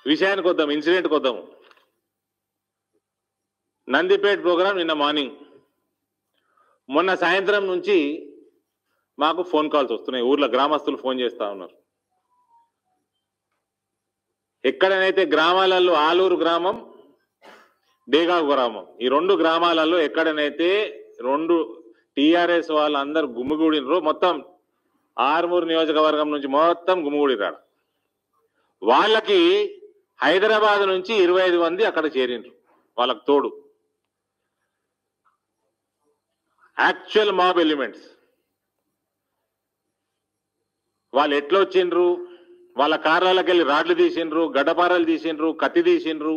విషయానికి వద్దాం ఇన్సిడెంట్కి వద్దాము నందిపేట్ ప్రోగ్రాం నిన్న మార్నింగ్ మొన్న సాయంత్రం నుంచి మాకు ఫోన్ కాల్స్ వస్తున్నాయి ఊర్లో గ్రామస్తులు ఫోన్ చేస్తా ఉన్నారు ఎక్కడనైతే గ్రామాలలో ఆలూరు గ్రామం డేగా గ్రామం ఈ రెండు గ్రామాలలో ఎక్కడనైతే రెండు టిఆర్ఎస్ వాళ్ళందరూ గుమ్మిగూడినరో మొత్తం ఆర్మూరు నియోజకవర్గం నుంచి మొత్తం గుమ్మిగూడిరాడు వాళ్ళకి హైదరాబాద్ నుంచి ఇరవై ఐదు మంది అక్కడ చేరిండ్రు వాళ్ళకి తోడు యాక్చువల్ మాబ్ ఎలిమెంట్స్ వాళ్ళు ఎట్లా వచ్చిండ్రు వాళ్ళ కార్యాలకు వెళ్ళి రాడ్లు తీసిండ్రు గడ్డపారలు తీసిండ్రు కత్తి తీసిండ్రు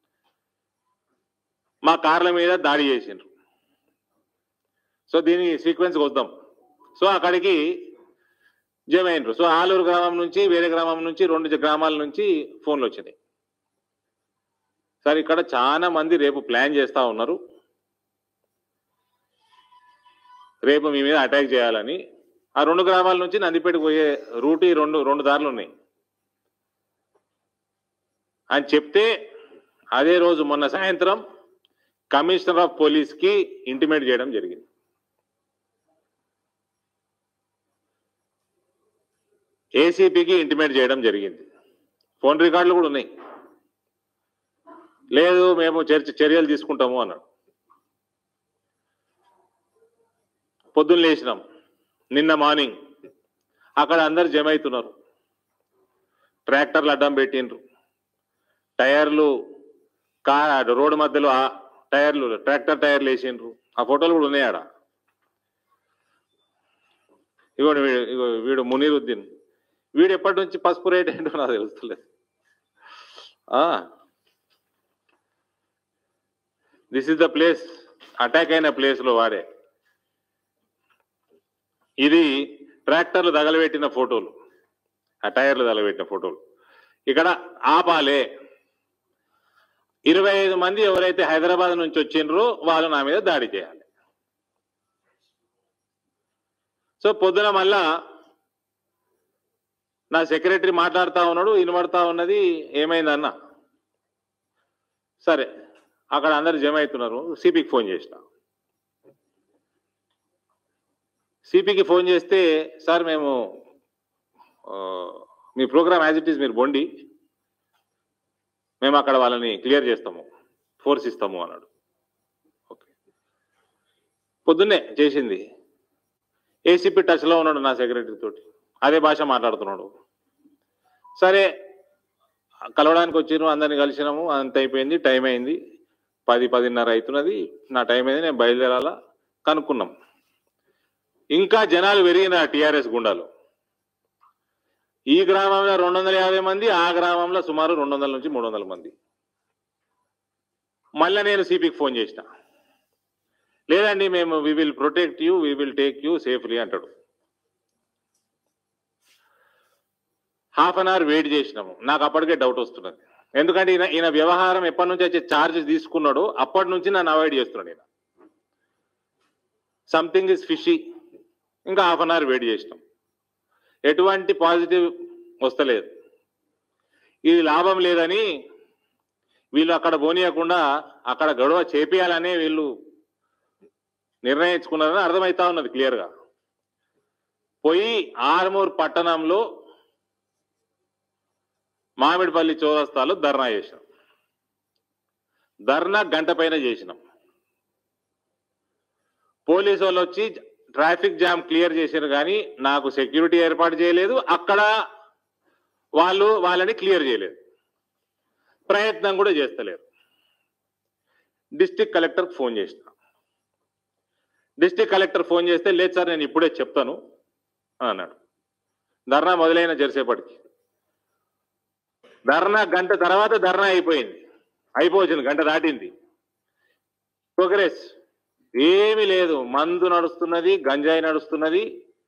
మా కార్ల మీద దాడి చేసిండ్రు సో దీని సీక్వెన్స్ వద్దాం సో అక్కడికి జమైనరు సో ఆలూరు గ్రామం నుంచి వేరే గ్రామం నుంచి రెండు గ్రామాల నుంచి ఫోన్లు వచ్చినాయి సార్ ఇక్కడ చాలా మంది రేపు ప్లాన్ చేస్తా ఉన్నారు రేపు మీ మీద అటాక్ చేయాలని ఆ రెండు గ్రామాల నుంచి నందిపేటకు పోయే రూట్ ఈ రెండు రెండు దారులు ఉన్నాయి అని చెప్తే అదే రోజు మొన్న సాయంత్రం కమిషనర్ ఆఫ్ పోలీస్కి ఇంటిమేట్ చేయడం జరిగింది ఏసీపీకి ఇంటిమేట్ చేయడం జరిగింది ఫోన్ రికార్డులు కూడా ఉన్నాయి లేదు మేము చర్చ చర్యలు తీసుకుంటాము అన్నాడు పొద్దున్న లేచినాం నిన్న మార్నింగ్ అక్కడ అందరు జమ అవుతున్నారు ట్రాక్టర్లు అడ్డం పెట్టిండ్రు టైర్లు కార్ రోడ్డు మధ్యలో ఆ టైర్లు ట్రాక్టర్ టైర్లు వేసిండ్రు ఆ ఫోటోలు కూడా ఉన్నాయి ఆడ ఇగోండి వీడు ఇగో వీడు మునీరుద్దీన్ వీడు ఎప్పటి నుంచి పసుపు రేట్ ఏంటో నాకు తెలుస్తలేదు this is the place attack అయిన ప్లేస్లో వాడే ఇది ట్రాక్టర్లు తగలబెట్టిన ఫోటోలు ఆ టైర్లు తగలబెట్టిన ఫోటోలు ఇక్కడ ఆపాలే ఇరవై ఐదు మంది ఎవరైతే హైదరాబాద్ నుంచి వచ్చిండ్రో వాళ్ళు నా మీద దాడి చేయాలి సో పొద్దున మళ్ళా నా సెక్రటరీ మాట్లాడుతా ఉన్నాడు వినబడతా ఉన్నది ఏమైందన్న సరే అక్కడ అందరు జమ అవుతున్నారు సిపికి ఫోన్ చేసిన సిపికి ఫోన్ చేస్తే సార్ మేము ఆ, మీ ప్రోగ్రామ్ యాజ్ ఇట్ ఈస్ మీరు బొండి మేము అక్కడ వాళ్ళని క్లియర్ చేస్తాము ఫోర్స్ ఇస్తాము అన్నాడు ఓకే పొద్దున్నే చేసింది ఏసీపీ టచ్లో ఉన్నాడు నా సెక్రటరీ తోటి అదే భాష మాట్లాడుతున్నాడు సరే కలవడానికి వచ్చినాము అందరిని కలిసినాము అంత అయిపోయింది టైం అయింది పది పదిన్నర అవుతున్నది నా టైం అయింది నేను బయలుదేరాలా కనుక్కున్నాం ఇంకా జనాలు పెరిగిన టిఆర్ఎస్ గుండాలు ఈ గ్రామంలో రెండు వందల యాభై మంది ఆ గ్రామంలో సుమారు రెండు వందల నుంచి మూడు వందల మంది మళ్ళీ నేను సిపికి ఫోన్ చేసిన లేదండి మేము we will protect you we will take you safely అంటాడు హాఫ్ అన్ అవర్ వెయిట్ చేసినాము నాకు అప్పటికే డౌట్ వస్తున్నది ఎందుకంటే ఈయన ఈయన వ్యవహారం ఎప్పటి నుంచి వచ్చే ఛార్జ్ తీసుకున్నాడో అప్పటి నుంచి నన్ను అవాయిడ్ చేస్తున్నాడు ఈయన సంథింగ్ ఇస్ ఫిషీ ఇంకా హాఫ్ అన్ అవర్ వెయిట్ చేసినాం ఎటువంటి పాజిటివ్ వస్తలేదు ఇది లాభం లేదని వీళ్ళు అక్కడ పోనీయకుండా అక్కడ గొడవ చేపియాలనే వీళ్ళు నిర్ణయించుకున్నారని అర్థమవుతా ఉన్నది క్లియర్గా పోయి ఆర్మూర్ పట్టణంలో మామిడిపల్లి చౌరస్తాలో ధర్నా చేసినాం ధర్నా గంట పైన చేసినాం పోలీసు వాళ్ళు వచ్చి ట్రాఫిక్ జామ్ క్లియర్ చేశారు కానీ నాకు సెక్యూరిటీ ఏర్పాటు చేయలేదు అక్కడ వాళ్ళు వాళ్ళని క్లియర్ చేయలేదు ప్రయత్నం కూడా చేస్తలేరు డిస్టిక్ కలెక్టర్కి ఫోన్ చేసిన డిస్టిక్ కలెక్టర్ ఫోన్ చేస్తే లేదు సార్ నేను ఇప్పుడే చెప్తాను అని అన్నాడు ధర్నా మొదలైన జరిసేపటికి ధర్నా గంట తర్వాత ధర్నా అయిపోయింది అయిపోవచ్చింది గంట దాటింది ప్రోగ్రెస్ ఏమీ లేదు మందు నడుస్తున్నది గంజాయి నడుస్తున్నది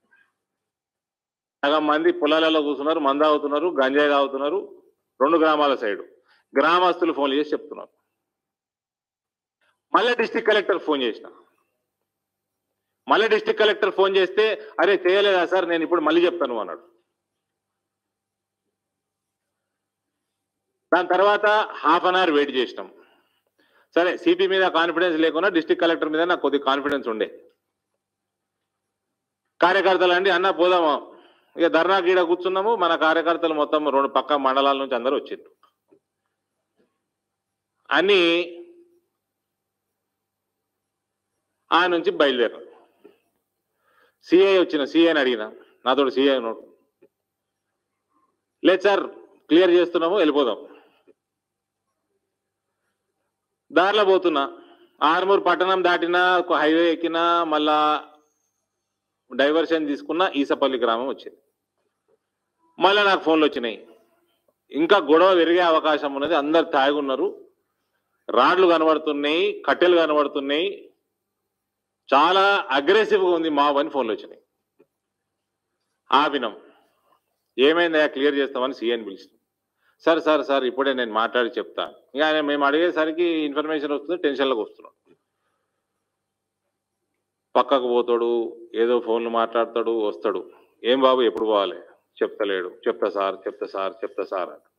సగం మంది పొలాలలో కూర్చున్నారు మందు తాగుతున్నారు గంజాయి తాగుతున్నారు రెండు గ్రామాల సైడు గ్రామస్తులు ఫోన్ చేసి చెప్తున్నారు మళ్ళీ డిస్టిక్ కలెక్టర్ ఫోన్ చేసిన మళ్ళీ డిస్టిక్ కలెక్టర్ ఫోన్ చేస్తే అరే చేయలేదా సార్ నేను ఇప్పుడు మళ్ళీ చెప్తాను అన్నాడు దాని తర్వాత హాఫ్ అన్ అవర్ వెయిట్ చేసినాం సరే సిపి మీద కాన్ఫిడెన్స్ లేకున్నా డిస్ట్రిక్ట్ కలెక్టర్ మీద నాకు కొద్ది కాన్ఫిడెన్స్ ఉండే కార్యకర్తలు అండి అన్న పోదామా ఇక ధర్నా గీడ కూర్చున్నాము మన కార్యకర్తలు మొత్తం రెండు పక్క మండలాల నుంచి అందరూ వచ్చిండ్రు అని ఆ నుంచి బయలుదేరాం సిఐ వచ్చిన సిఐని అడిగిన నాతో సిఐ ఉన్నాడు లేదు సార్ క్లియర్ చేస్తున్నాము వెళ్ళిపోదాం దారిలో పోతున్నా ఆర్మూర్ పట్టణం దాటినా ఒక హైవే ఎక్కినా మళ్ళా డైవర్షన్ తీసుకున్న ఈసపల్లి గ్రామం వచ్చింది మళ్ళీ నాకు ఫోన్లు వచ్చినాయి ఇంకా గొడవ పెరిగే అవకాశం ఉన్నది అందరు తాగి ఉన్నారు రాడ్లు కనబడుతున్నాయి కట్టెలు కనబడుతున్నాయి చాలా అగ్రెసివ్గా ఉంది మా అని ఫోన్లు వచ్చినాయి ఆపినాం ఏమైందా క్లియర్ చేస్తామని సీఎని పిలిచినాం సార్ సార్ సార్ ఇప్పుడే నేను మాట్లాడి చెప్తా ఇక ఆయన మేము అడిగేసరికి ఇన్ఫర్మేషన్ వస్తుంది టెన్షన్లోకి వస్తున్నాం పక్కకు పోతాడు ఏదో ఫోన్లు మాట్లాడతాడు వస్తాడు ఏం బాబు ఎప్పుడు పోవాలి చెప్తలేడు చెప్తా సార్ చెప్తా సార్ చెప్తా సార్ అని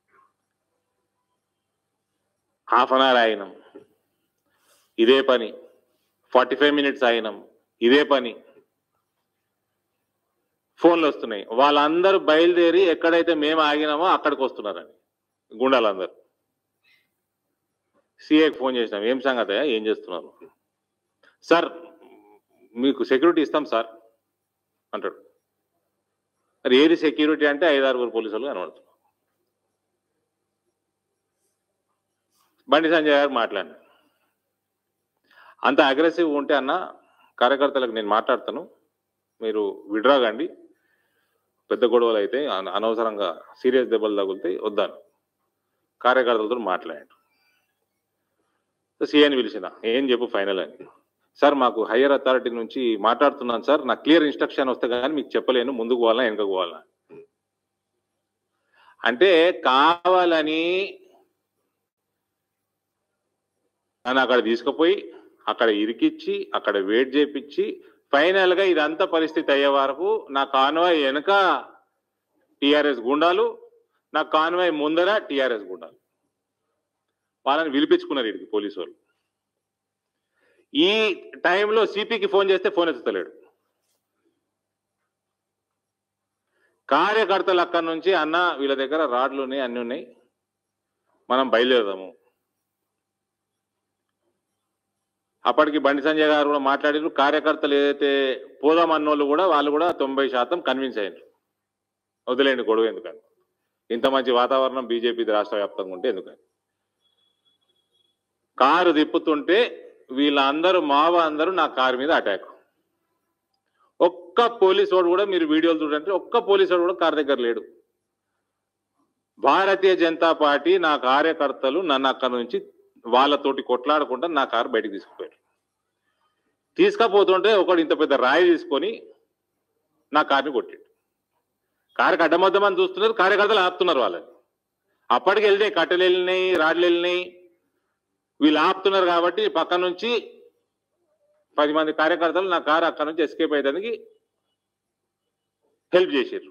హాఫ్ అన్ అవర్ అయినాం ఇదే పని ఫార్టీ ఫైవ్ మినిట్స్ అయినాం ఇదే పని ఫోన్లు వస్తున్నాయి వాళ్ళందరూ బయలుదేరి ఎక్కడైతే మేము ఆగినామో అక్కడికి వస్తున్నారండి గుండాలందరూ సిఏకి ఫోన్ చేసినాం ఏం సంగతి ఏం చేస్తున్నారు సార్ మీకు సెక్యూరిటీ ఇస్తాం సార్ అంటాడు మరి ఏది సెక్యూరిటీ అంటే ఐదు ఆరుగురు పోలీసులు కనబడుతున్నారు బండి సంజయ్ గారు మాట్లాడినారు అంత అగ్రెసివ్ ఉంటే అన్న కార్యకర్తలకు నేను మాట్లాడతాను మీరు విడ్రా కండి పెద్ద గొడవలు అయితే అన- అనవసరంగా సీరియస్ దెబ్బలు తగులుతాయి వద్దాను కార్యకర్తలతో మాట్లాడాడు సీఎని పిలిచిన ఏం చెప్పు ఫైనల్ అని సార్ మాకు హయ్యర్ అథారిటీ నుంచి మాట్లాడుతున్నాను సార్ నాకు క్లియర్ ఇన్స్ట్రక్షన్ వస్తే కానీ మీకు చెప్పలేను ముందుకు పోవాలా వెనకకు పోవాలా అంటే కావాలని నన్ను అక్కడ తీసుకుపోయి అక్కడ ఇరికిచ్చి అక్కడ వెయిట్ చేపించి ఫైనల్ గా ఇదంతా పరిస్థితి అయ్యే వరకు నా కాన్వాయ్ వెనక టిఆర్ఎస్ గుండాలు నా కాన్వాయ్ ముందర టిఆర్ఎస్ గుండాలు వాళ్ళని పిలిపించుకున్నారు ఇడికి పోలీసు వాళ్ళు ఈ టైంలో సిపికి ఫోన్ చేస్తే ఫోన్ ఎత్తుతలేడు కార్యకర్తలు అక్కడి నుంచి అన్న వీళ్ళ దగ్గర రాడ్లు ఉన్నాయి అన్ని ఉన్నాయి మనం బయలుదేరదాము అప్పటికి బండి సంజయ్ గారు కూడా మాట్లాడారు కార్యకర్తలు ఏదైతే పోదాం అన్నోళ్ళు కూడా వాళ్ళు కూడా తొంభై శాతం కన్విన్స్ అయ్యారు వదిలేండి గొడవ ఎందుకని ఇంత మంచి వాతావరణం బీజేపీ రాష్ట్ర వ్యాప్తంగా ఉంటే ఎందుకని కారు తిప్పుతుంటే వీళ్ళందరూ మావ అందరూ నా కారు మీద అటాక్ ఒక్క పోలీస్ వాడు కూడా మీరు వీడియోలు చూడండి ఒక్క పోలీస్ వాడు కూడా కారు దగ్గర లేడు భారతీయ జనతా పార్టీ నా కార్యకర్తలు నన్ను అక్కడ నుంచి వాళ్ళతోటి కొట్లాడకుండా నా కారు బయటికి తీసుకుపోయారు తీసుకపోతుంటే ఒకడు ఇంత పెద్ద రాయి తీసుకొని నా కార్ని కొట్టాడు కారుకి అడ్డమద్దమని చూస్తున్నారు కార్యకర్తలు ఆపుతున్నారు వాళ్ళని అప్పటికి వెళ్ళినాయి కట్టెలు వెళ్ళినాయి రాడ్లు వెళ్ళినాయి వీళ్ళు ఆపుతున్నారు కాబట్టి పక్క నుంచి పది మంది కార్యకర్తలు నా కారు అక్కడ నుంచి ఎస్కేప్ అయ్యేదానికి హెల్ప్ చేశారు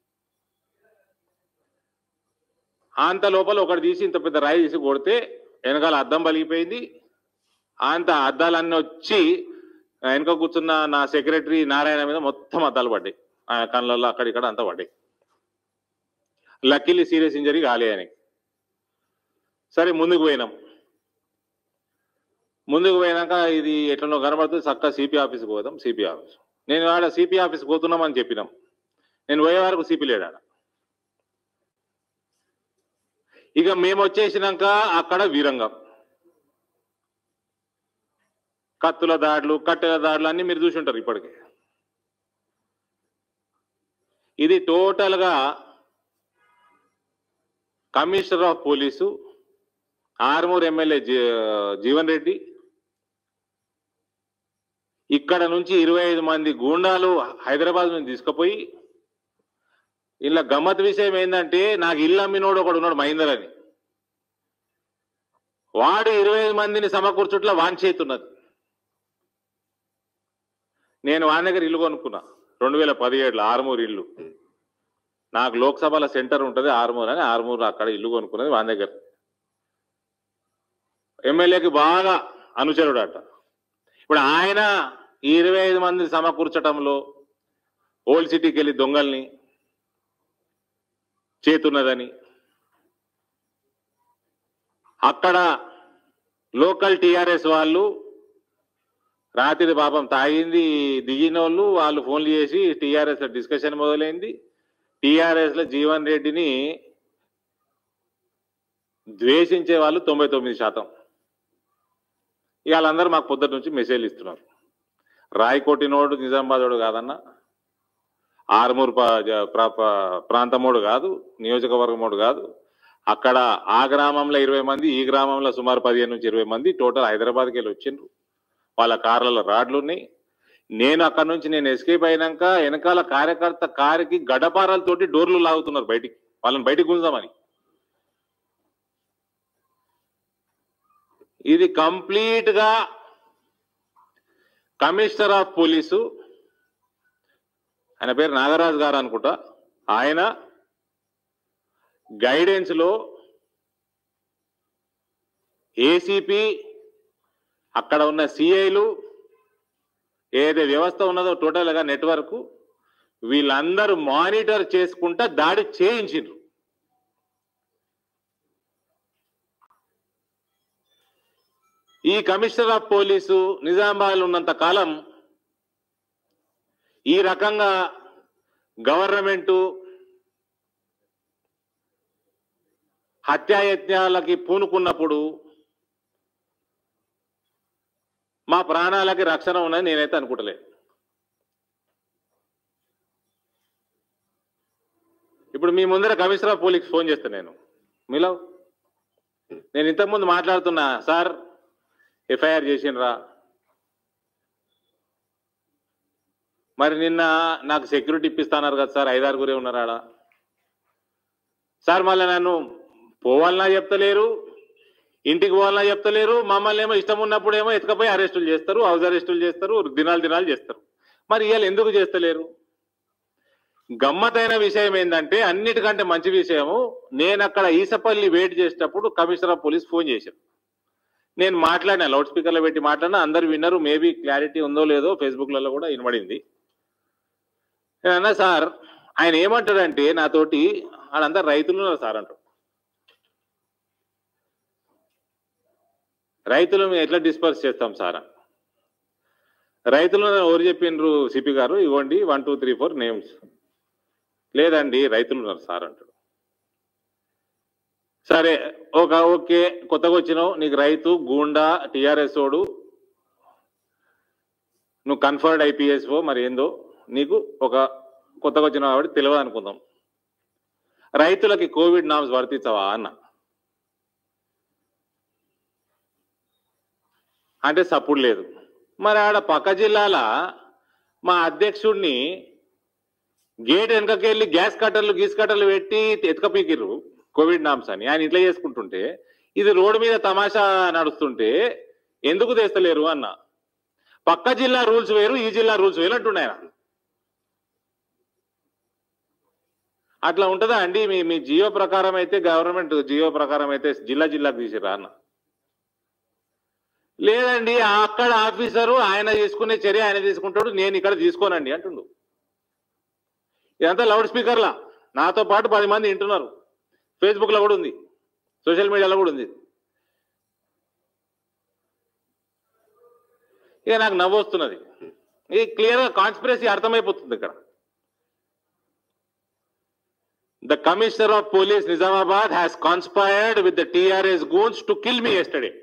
అంత లోపల ఒకటి తీసి ఇంత పెద్ద రాయి తీసి కొడితే వెనకాల అద్దం పలిగిపోయింది అంత అద్దాలన్నీ వచ్చి వెనక కూర్చున్న నా సెక్రటరీ నారాయణ మీద మొత్తం అద్దాలు పడ్డాయి ఆ కళ్ళల్లో అక్కడ ఇక్కడ అంతా పడ్డాయి లక్కీలీ సీరియస్ ఇంజరీ కాలే అని సరే ముందుకు పోయినాం ముందుకు పోయినాక ఇది ఎట్లనో కనబడుతుంది చక్కగా సిపి ఆఫీస్కి పోదాం సిపి ఆఫీస్ నేను ఆడ సిపి ఆఫీస్కి పోతున్నామని చెప్పినాం నేను పోయే వరకు సిపి లేడు ఆడ ఇక మేము వచ్చేసినాక అక్కడ వీరంగం కత్తుల దాడులు కట్టెల దాడులు అన్ని మీరు చూసి ఉంటారు ఇప్పటికే ఇది టోటల్ గా commissioner of police Armoor MLA జీ- జీవన్ రెడ్డి ఇక్కడ నుంచి ఇరవై ఐదు మంది గూండాలు హైదరాబాద్ నుంచి తీసుకుపోయి ఇలా గమ్మత్ విషయం ఏంటంటే నాకు ఇల్లు అమ్మినోడు ఒకడు ఉన్నాడు మహేందర్ అని వాడు ఇరవై ఐదు మందిని సమకూర్చుట్ల వాన్ చేతున్నది నేను వాని దగ్గర ఇల్లు కొనుక్కున్నా రెండు వేల పదిహేడులో ఆరుమూరు ఇల్లు నాకు లోక్సభల సెంటర్ ఉంటుంది ఆర్మూర్ అని ఆర్మూర్ అక్కడ ఇల్లు కొనుక్కున్నది వాని దగ్గర ఎమ్మెల్యేకి బాగా అనుచరుడు అట ఇప్పుడు ఆయన ఈ ఇరవై ఐదు మంది సమకూర్చటంలో ఓల్డ్ సిటీకి వెళ్ళి దొంగల్ని చేతున్నదని అక్కడ లోకల్ టిఆర్ఎస్ వాళ్ళు రాత్రి పాపం తాగింది దిగిన వాళ్ళు వాళ్ళు ఫోన్లు చేసి టీఆర్ఎస్ డిస్కషన్ మొదలైంది టీఆర్ఎస్ లో జీవన్ రెడ్డిని ద్వేషించే వాళ్ళు తొంభై తొమ్మిది శాతం ఇక వాళ్ళందరూ మాకు పొద్దుట నుంచి మెసేజ్లు ఇస్తున్నారు రాయకోటినోడు నిజామాబాదోడు కాదన్న ఆర్మూర్ ప- జ- ప్ర- ప- ప్రాంతమోడు కాదు నియోజకవర్గమోడు కాదు అక్కడ ఆ గ్రామంలో ఇరవై మంది ఈ గ్రామంలో సుమారు పదిహేను నుంచి ఇరవై మంది టోటల్ హైదరాబాద్కి వెళ్ళి వచ్చిండ్రు వాళ్ళ కార్లలో రాడ్లు ఉన్నాయి నేను అక్కడ నుంచి నేను ఎస్కేప్ అయినాక వెనకాల కార్యకర్త కారుకి గడపారాలతోటి డోర్లు లాగుతున్నారు బయటికి వాళ్ళని బయటికి గుంజామని ఇది కంప్లీట్ గా కమిషనర్ ఆఫ్ పోలీసు ఆయన పేరు నాగరాజు గారు అనుకుంటా ఆయన గైడెన్స్ లో ఏసీపీ అక్కడ ఉన్న సిఐలు ఏదైతే వ్యవస్థ ఉన్నదో టోటల్ గా నెట్వర్క్ వీళ్ళందరూ మానిటర్ చేసుకుంటా దాడి చేయించిండ్రు ఈ కమిషనర్ ఆఫ్ పోలీసు నిజామాబాద్ ఉన్నంత కాలం ఈ రకంగా గవర్నమెంటు హత్యాయత్నాలకి పూనుకున్నప్పుడు మా ప్రాణాలకి రక్షణ ఉన్నది నేనైతే అనుకుంటలే ఇప్పుడు మీ ముందర కమిషనర్ ఆఫ్ పోలీస్ ఫోన్ చేస్తాను నేను మీలో నేను ఇంతకుముందు మాట్లాడుతున్నా సార్ ఎఫ్ఐఆర్ చేసిండ్రా మరి నిన్న నాకు సెక్యూరిటీ ఇప్పిస్తాన్నారు కదా సార్ ఐదారుగురే ఉన్నారు ఆడ సార్ మళ్ళీ నన్ను పోవాలన్నా చెప్తలేరు ఇంటికి పోవాలన్నా చెప్తలేరు మమ్మల్ని ఏమో ఇష్టం ఉన్నప్పుడు ఏమో ఎత్తుకపోయి అరెస్టులు చేస్తారు హౌస్ అరెస్టులు చేస్తారు దినాలు దినాలు చేస్తారు మరి ఇవాళ ఎందుకు చేస్తలేరు గమ్మతైన విషయం ఏంటంటే అన్నిటికంటే మంచి విషయము నేను అక్కడ ఈసపల్లి వెయిట్ చేసేటప్పుడు కమిషనర్ ఆఫ్ పోలీస్ ఫోన్ చేశాను నేను మాట్లాడినా లౌడ్ స్పీకర్లో పెట్టి మాట్లాడినా అందరు విన్నారు మేబీ క్లారిటీ ఉందో లేదో ఫేస్బుక్లలో కూడా వినబడింది నేను అన్నా సార్ ఆయన ఏమంటాడంటే నాతోటి ఆడంతా రైతులు ఉన్నారు సార్ అంటాడు రైతులు మేము ఎట్లా డిస్పర్స్ చేస్తాం సార్ అని. రైతులు ఎవరు చెప్పిండ్రు సిపి గారు ఇవ్వండి one two three four names లేదండి రైతులు ఉన్నారు సార్ అంటాడు సరే ఒక ఓకే కొత్తగా వచ్చినావు నీకు రైతు గూండా టిఆర్ఎస్ ఓడు నువ్వు కన్ఫర్డ్ ఐపీఎస్ఓ మరి ఏందో నీకు ఒక కొత్తగా వచ్చిన కాబట్టి తెలియదు అనుకుందాం రైతులకి కోవిడ్ నామ్స్ వర్తించవా అన్న అంటే సప్పుడు లేదు మరి ఆడ పక్క జిల్లాల మా అధ్యక్షుడిని గేట్ వెనకకెళ్ళి గ్యాస్ కట్టర్లు గీస్ కట్టర్లు పెట్టి ఎత్తుకపీకిర్రు కోవిడ్ నామ్స్ అని ఆయన ఇట్లా చేసుకుంటుంటే ఇది రోడ్డు మీద తమాషా నడుస్తుంటే ఎందుకు తెస్తలేరు అన్న పక్క జిల్లా రూల్స్ వేరు ఈ జిల్లా రూల్స్ వేరు అంటున్నాయి ఆయన అట్లా ఉంటుందా అండి మీ మీ జియో ప్రకారం అయితే గవర్నమెంట్ జియో ప్రకారం అయితే జిల్లా జిల్లాకు తీసిరా అన్న లేదండి అక్కడ ఆఫీసరు ఆయన తీసుకునే చర్య ఆయన తీసుకుంటాడు నేను ఇక్కడ తీసుకోనండి అంటుండు ఇదంతా లౌడ్ స్పీకర్లా నాతో పాటు పది మంది వింటున్నారు ఫేస్బుక్లో కూడా ఉంది సోషల్ మీడియాలో కూడా ఉంది ఇక నాకు నవ్వు వస్తున్నది ఇది క్లియర్గా కాన్స్పిరసీ అర్థమైపోతుంది ఇక్కడ the commissioner of police Nizamabad has conspired with the TRS goons to kill me yesterday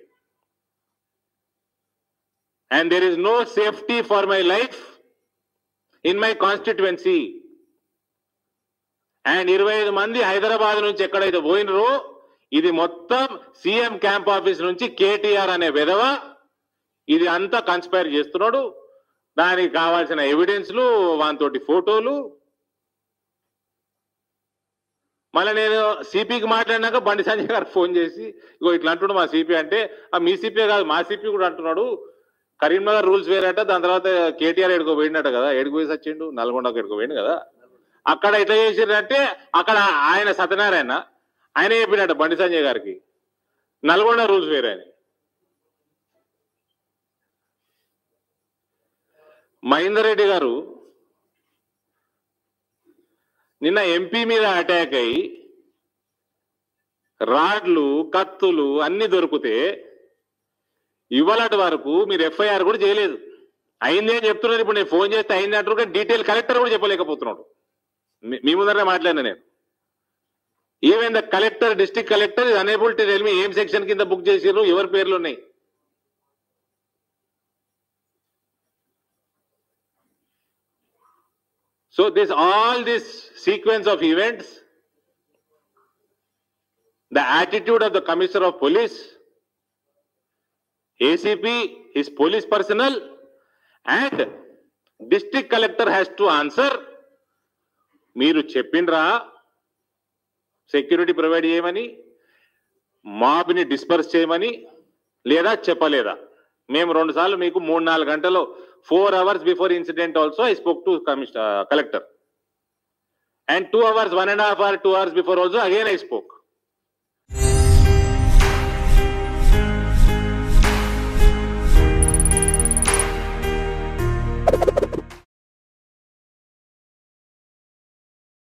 and there is no safety for my life in my constituency. And ఇరవై ఐదు మంది హైదరాబాద్ నుంచి ఎక్కడైతే పోయినరో ఇది మొత్తం సీఎం క్యాంప్ ఆఫీస్ నుంచి కేటీఆర్ అనే విధవ ఇది అంతా కన్స్పైర్ చేస్తున్నాడు దానికి కావాల్సిన ఎవిడెన్స్లు వానితోటి ఫోటోలు మళ్ళీ నేను సిపికి మాట్లాడినాక బండి సంజయ్ గారు ఫోన్ చేసి ఇగో ఇట్లా అంటున్నాడు మా సిపి అంటే ఆ మీ సిపి కాదు మా సిపి కూడా అంటున్నాడు కరీంనగర్ రూల్స్ వేరట దాని తర్వాత కేటీఆర్ ఎడుకో పోయిండట కదా ఎడుకు పోయి వచ్చిండు నల్గొండకు ఎడుకో పోయిండు కదా అక్కడ ఎట్లా చేసిరంటే అక్కడ ఆయన సత్యనారాయణ ఆయన చెప్పినట్టు బండి సంజయ్ గారికి నల్గొండ రూల్స్ వేరే అని మహేందర్ రెడ్డి గారు నిన్న ఎంపీ మీద అటాక్ అయ్యి రాడ్లు కత్తులు అన్ని దొరికితే ఇవాళటి వరకు మీరు ఎఫ్ఐఆర్ కూడా చేయలేదు అయింది అని చెప్తున్నారు ఇప్పుడు నేను ఫోన్ చేస్తే అయింది అంటారు కానీ డీటెయిల్ కలెక్టర్ కూడా చెప్పలేకపోతున్నాడు మీ- మీ ముందరనే మాట్లాడినా నేను even the collector district collector is unable to tell me ఏం సెక్షన్ కింద బుక్ చేసిర్రు ఎవరి పేర్లు ఉన్నాయి So this all this sequence of events, the attitude of the commissioner of police, ACP, his police personnel, and district collector has to answer. మీరు చెప్పిండ్రా security provide చేయమని మాబ్ని disperse చేయమని లేదా చెప్పలేదా మేము రెండు సార్లు మీకు మూడు నాలుగు గంటలు four hours before incident also I spoke to commissioner collector and two hours one and half hour two hours before also again I spoke